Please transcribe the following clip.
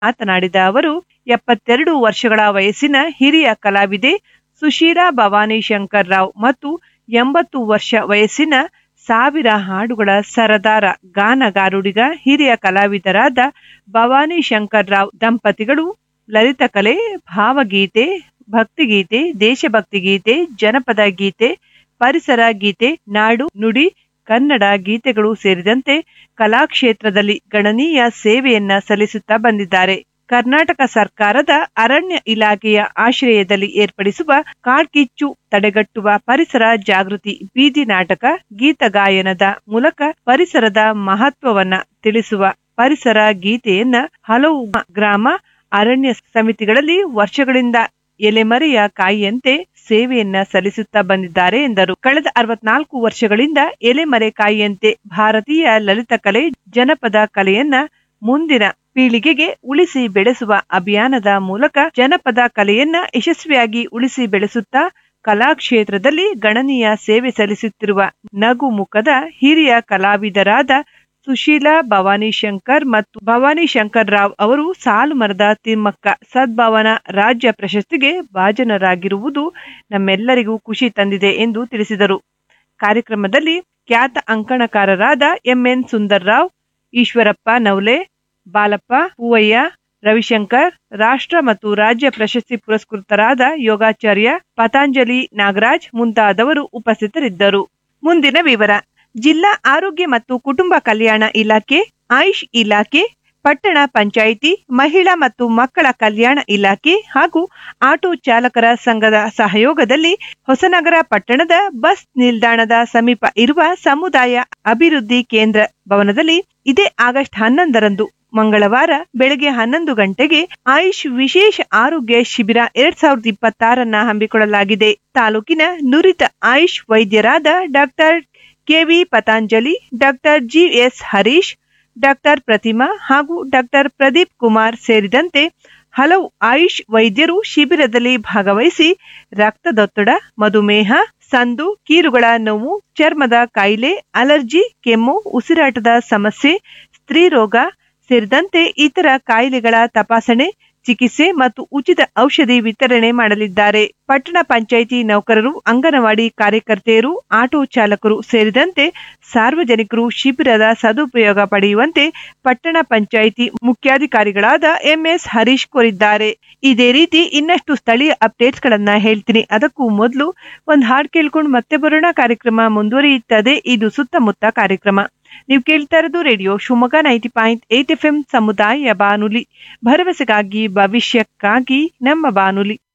ಮಾತನಾಡಿದ ಅವರು ಎಪ್ಪತ್ತೆರಡು ವರ್ಷಗಳ ವಯಸ್ಸಿನ ಹಿರಿಯ ಕಲಾವಿದೆ ಸುಶೀಲಾ ಭವಾನಿ ಶಂಕರ್ ರಾವ್ ಮತ್ತು ಎಂಬತ್ತು ವರ್ಷ ವಯಸ್ಸಿನ ಸಾವಿರ ಹಾಡುಗಳ ಸರದಾರ ಗಾನಗಾರುಡಿಗ ಹಿರಿಯ ಕಲಾವಿದರಾದ ಭವಾನಿ ಶಂಕರ್ ರಾವ್ ದಂಪತಿಗಳು ಲಲಿತಕಲೆ ಭಾವಗೀತೆ ಭಕ್ತಿಗೀತೆ ದೇಶಭಕ್ತಿ ಗೀತೆ ಜನಪದ ಗೀತೆ ಪರಿಸರ ಗೀತೆ ನಾಡು ನುಡಿ ಕನ್ನಡ ಗೀತೆಗಳು ಸೇರಿದಂತೆ ಕಲಾಕ್ಷೇತ್ರದಲ್ಲಿ ಗಣನೀಯ ಸೇವೆಯನ್ನ ಸಲ್ಲಿಸುತ್ತಾ ಬಂದಿದ್ದಾರೆ ಕರ್ನಾಟಕ ಸರ್ಕಾರದ ಅರಣ್ಯ ಇಲಾಖೆಯ ಆಶ್ರಯದಲ್ಲಿ ಏರ್ಪಡಿಸುವ ಕಾಡ್ಕಿಚ್ಚು ತಡೆಗಟ್ಟುವ ಪರಿಸರ ಜಾಗೃತಿ ಬೀದಿ ನಾಟಕ ಗೀತ ಗಾಯನದ ಮೂಲಕ ಪರಿಸರದ ಮಹತ್ವವನ್ನ ತಿಳಿಸುವ ಪರಿಸರ ಗೀತೆಯನ್ನ ಹಲವು ಗ್ರಾಮ ಅರಣ್ಯ ಸಮಿತಿಗಳಲ್ಲಿ ವರ್ಷಗಳಿಂದ ಎಲೆಮರೆಯ ಕಾಯಿಯಂತೆ ಸೇವೆಯನ್ನ ಸಲ್ಲಿಸುತ್ತಾ ಬಂದಿದ್ದಾರೆ ಎಂದರು ಕಳೆದ ಅರವತ್ನಾಲ್ಕು ವರ್ಷಗಳಿಂದ ಎಲೆಮರೆ ಕಾಯಿಯಂತೆ ಭಾರತೀಯ ಲಲಿತ ಕಲೆ ಜನಪದ ಕಲೆಯನ್ನ ಮುಂದಿನ ಪೀಳಿಗೆಗೆ ಉಳಿಸಿ ಬೆಳೆಸುವ ಅಭಿಯಾನದ ಮೂಲಕ ಜನಪದ ಕಲೆಯನ್ನ ಯಶಸ್ವಿಯಾಗಿ ಉಳಿಸಿ ಬೆಳೆಸುತ್ತಾ ಕಲಾಕ್ಷೇತ್ರದಲ್ಲಿ ಗಣನೀಯ ಸೇವೆ ಸಲ್ಲಿಸುತ್ತಿರುವ ನಗು ಮುಖದ ಹಿರಿಯ ಕಲಾವಿದರಾದ ಸುಶೀಲಾ ಭವಾನಿ ಶಂಕರ್ ಮತ್ತು ಭವಾನಿ ಶಂಕರ್ ರಾವ್ ಅವರು ಸಾಲು ಮರದ ತಿಮ್ಮಕ್ಕ ಸದ್ಭಾವನಾ ರಾಜ್ಯ ಪ್ರಶಸ್ತಿಗೆ ಭಾಜನರಾಗಿರುವುದು ನಮ್ಮೆಲ್ಲರಿಗೂ ಖುಷಿ ತಂದಿದೆ ಎಂದು ತಿಳಿಸಿದರು ಕಾರ್ಯಕ್ರಮದಲ್ಲಿ ಖ್ಯಾತ ಅಂಕಣಕಾರರಾದ ಎಂಎನ್ ಸುಂದರ್ ರಾವ್ ಈಶ್ವರಪ್ಪ ನವಲೆ ಬಾಲಪ್ಪ ಹೂವಯ್ಯ ರವಿಶಂಕರ್ ರಾಷ್ಟ್ರ ಮತ್ತು ರಾಜ್ಯ ಪ್ರಶಸ್ತಿ ಪುರಸ್ಕೃತರಾದ ಯೋಗಾಚಾರ್ಯ ಪತಾಂಜಲಿ ನಾಗರಾಜ್ ಮುಂತಾದವರು ಉಪಸ್ಥಿತರಿದ್ದರು ಮುಂದಿನ ವಿವರ ಜಿಲ್ಲಾ ಆರೋಗ್ಯ ಮತ್ತು ಕುಟುಂಬ ಕಲ್ಯಾಣ ಇಲಾಖೆ ಆಯುಷ್ ಇಲಾಖೆ ಪಟ್ಟಣ ಪಂಚಾಯಿತಿ ಮಹಿಳಾ ಮತ್ತು ಮಕ್ಕಳ ಕಲ್ಯಾಣ ಇಲಾಖೆ ಹಾಗೂ ಆಟೋ ಚಾಲಕರ ಸಂಘದ ಸಹಯೋಗದಲ್ಲಿ ಹೊಸನಗರ ಪಟ್ಟಣದ ಬಸ್ ನಿಲ್ದಾಣದ ಸಮೀಪ ಇರುವ ಸಮುದಾಯ ಅಭಿವೃದ್ಧಿ ಕೇಂದ್ರ ಭವನದಲ್ಲಿ ಇದೇ ಆಗಸ್ಟ್ ಹನ್ನೊಂದರಂದು ಮಂಗಳವಾರ ಬೆಳಗ್ಗೆ ಹನ್ನೊಂದು ಗಂಟೆಗೆ ಆಯುಷ್ ವಿಶೇಷ ಆರೋಗ್ಯ ಶಿಬಿರ ಎರಡ್ ಸಾವಿರದ ಇಪ್ಪತ್ತಾರನ್ನ ಹಮ್ಮಿಕೊಳ್ಳಲಾಗಿದೆ ತಾಲೂಕಿನ ನುರಿತ ಆಯುಷ್ ವೈದ್ಯರಾದ doctor K V Patanjali doctor G S Harish doctor Pratima ಹಾಗೂ ಡಾಕ್ಟರ್ ಪ್ರದೀಪ್ ಕುಮಾರ್ ಸೇರಿದಂತೆ ಹಲವು ಆಯುಷ್ ವೈದ್ಯರು ಶಿಬಿರದಲ್ಲಿ ಭಾಗವಹಿಸಿ ರಕ್ತದೊತ್ತಡ ಮಧುಮೇಹ ಸಂದು ಕೀಲುಗಳ ನೋವು ಚರ್ಮದ ಕಾಯಿಲೆ ಅಲರ್ಜಿ ಕೆಮ್ಮು ಉಸಿರಾಟದ ಸಮಸ್ಯೆ ಸ್ತ್ರೀರೋಗ ಸೇರಿದಂತೆ ಇತರ ಕಾಯಿಲೆಗಳ ತಪಾಸಣೆ ಚಿಕಿತ್ಸೆ ಮತ್ತು ಉಚಿತ ಔಷಧಿ ವಿತರಣೆ ಮಾಡಲಿದ್ದಾರೆ ಪಟ್ಟಣ ಪಂಚಾಯಿತಿ ನೌಕರರು ಅಂಗನವಾಡಿ ಕಾರ್ಯಕರ್ತೆಯರು ಆಟೋ ಚಾಲಕರು ಸೇರಿದಂತೆ ಸಾರ್ವಜನಿಕರು ಶಿಬಿರದ ಸದುಪಯೋಗ ಪಡೆಯುವಂತೆ ಪಟ್ಟಣ ಪಂಚಾಯಿತಿ ಮುಖ್ಯಾಧಿಕಾರಿಗಳಾದ ಎಂಎಸ್ ಹರೀಶ್ ಕೋರಿದ್ದಾರೆ ಇದೇ ರೀತಿ ಇನ್ನಷ್ಟು ಸ್ಥಳೀಯ ಅಪ್ಡೇಟ್ಸ್ ಗಳನ್ನ ಹೇಳ್ತೀನಿ ಅದಕ್ಕೂ ಮೊದಲು ಒಂದು ಹಾಡು ಕೇಳ್ಕೊಂಡು ಮತ್ತೆ ಬರೋಣ ಕಾರ್ಯಕ್ರಮ ಮುಂದುವರಿಯುತ್ತದೆ ಇದು ಸುತ್ತಮುತ್ತ ಕಾರ್ಯಕ್ರಮ ನೀವು ಕೇಳ್ತಾ ಇರೋದು radio Shivamogga ninety point eight F M ಸಮುದಾಯ ಬಾನುಲಿ ಭರವಸೆಗಾಗಿ ಭವಿಷ್ಯಕ್ಕಾಗಿ ನಮ್ಮ ಬಾನುಲಿ